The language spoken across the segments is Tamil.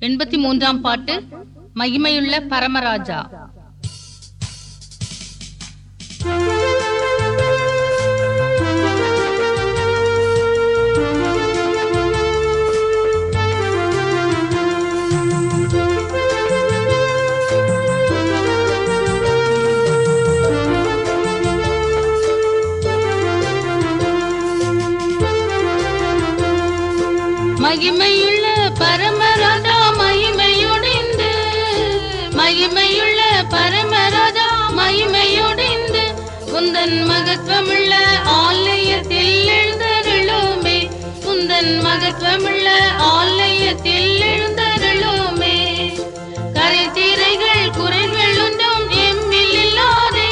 எண்பத்தி மூன்றாம் பாட்டு மகிமையுள்ள பரமராஜா மகிமையுள்ள பரமராஜா மகிமையுடைந்து மகிமையுள்ள பரமராஜா மகிமையுடைந்து உந்தன் மகத்துவமுள்ள ஆலயத்தில் எழுந்தருளுமே உந்தன் மகத்துவமுள்ள ஆலயத்தில் எழுந்தருளுமே கரைதிரைகள் குறைகள் ஒன்றும் எம்மில் இல்லாதே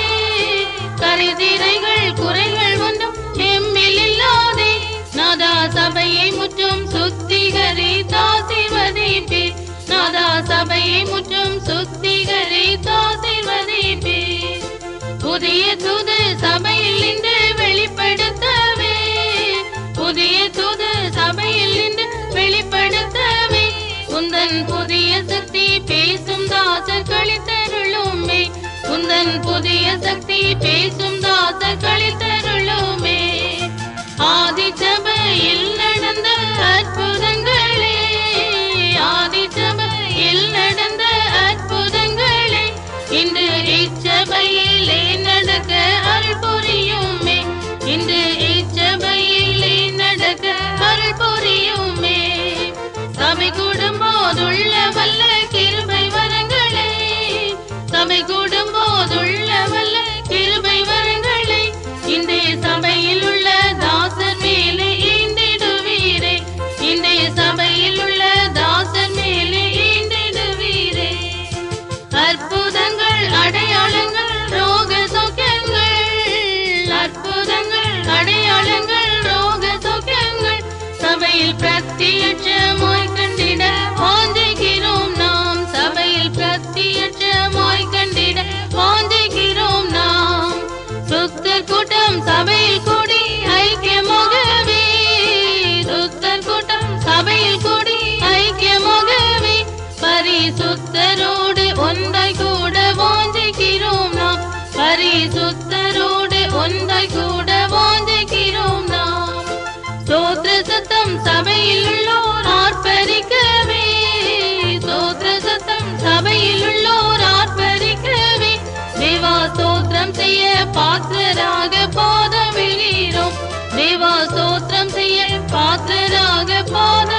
கரைதிரைகள் குறைகள் ஒன்றும் எம்மில் இல்லாதே நாதா சபையை முற்றும் சுத்திகரி தாசிர்வதிப்பே நாதா சபையை முற்றும் சுத்திகரி தாசிர்வதிப்பே புதிய தூது சபையில் நின்று வெளிப்படுத்தவே புதிய தூது சபையில் நின்று வெளிப்படுத்தவே உந்தன் புதிய சக்தி பேசும் தாசர் கழித்தருளுமே உந்தன் புதிய சக்தி பேசும் தாசர் கழித்தருளுமே ஆதி சபையில் நடந்த அற்புதங்களே ஆதி சபையில் நடந்த அற்புதங்களே இன்று இச்சபையிலே நடக்க அருள் புரியுமே இன்று இச்சபையிலே நடக்க அருள் புரியுமே சபை கூடும்போதுள்ள வல்ல கிருபை வரங்களே சபை கூடும்போதுள்ள வல்ல கிருபை வரங்களை இன்றைய சபையில் உள்ள தாசர் மேலே ஈந்திடுவீரே இன்றைய சபையில் உள்ள தாசர் மேலே ஈந்திடுவீரே அற்புதங்கள் அடையாளங்கள் ரோக சௌக்கியங்கள் அற்புதங்கள் அடையாளங்கள் ரோக சௌக்கியங்கள் சபையில் பிரத்தியட்சமாய் கண்டிட வாஞ்சிக்கிறோம் நாம் சபையில் பிரத்தியட்சமாய் கண்டிட வாஞ்சிக்கிறோம் நாம் சுத்தர் கூட்டம் சபையில் கூடி ஐக்கியமாகவே சுத்தர் கூட்டம் சபையில் கூடி ஐக்கியமாகவே பரிசுத்தரோடு ஒன்றாய் கூட வாஞ்சிக்கிறோம் நாம் பரிசுத்தரோடு ஒன்றாய் கூட வாஞ்சிக்கிறோம் நாம் ஸ்தோத்திர சத்தம் சபையில் உள்ளோர் ஆர்ப்பரிக்கவே ஸ்தோத்திர சத்தம் சபையில் உள்ளோர் ஆர்ப்பரிக்கவே தேவா ஸ்தோத்திரம் செய்ய பாத்திரராக பாதம் விழீரோம் தேவா ஸ்தோத்திரம் செய்ய பாத்திரராக பாதம்